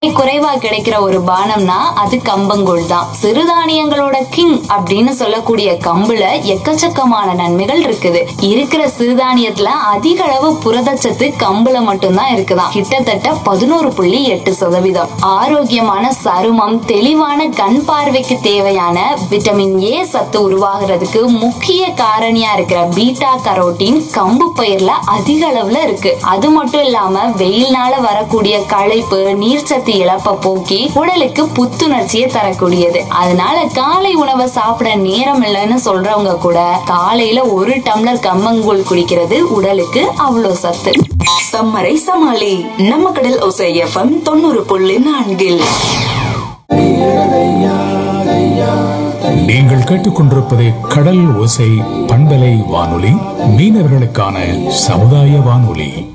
குறைவா கிடைக்கிற ஒரு பானம்னா அது கம்பங்கூழ் தான் சிறுதானியங்களோட கிங் அப்படின்னு சொல்லக்கூடிய கம்புல எக்கச்சக்கமான நன்மைகள் இருக்குது இருக்கிற சிறுதானியத்துல அதிக அளவு புரதச்சத்து கம்புல மட்டும்தான் இருக்குதாம் கிட்டத்தட்ட பதினோரு புள்ளி எட்டு சதவீதம் ஆரோக்கியமான சருமம் தெளிவான கண் பார்வைக்கு தேவையான விட்டமின் ஏ சத்து உருவாகிறதுக்கு முக்கிய காரணியா இருக்கிற பீட்டா கரோட்டின் கம்பு பயிர்ல அதிக அளவுல இருக்கு அது மட்டும் இல்லாம வெயில்னால வரக்கூடிய களைப்பு நீர்ச்சத்து இழப்ப போக்கி உடலுக்கு புத்துணர்ச்சியை தரக்கூடியது அதனால காலை உணவை சாப்பிட நேரம் இல்லைன்னு சொல்றவங்க கூட காலையில ஒரு டம்ளர் கம்பங்கூழ் குடிக்கிறது உடலுக்கு அவ்வளவு சத்து சம்மரை சமாளி நம்ம கடல் ஒசை எஃப்எம் தொண்ணூறு புள்ளி நான்கில் நீங்கள் கேட்டுக்கொண்டிருப்பது கடல் ஓசை பண்பலை வானொலி மீனவர்களுக்கான சமுதாய வானொலி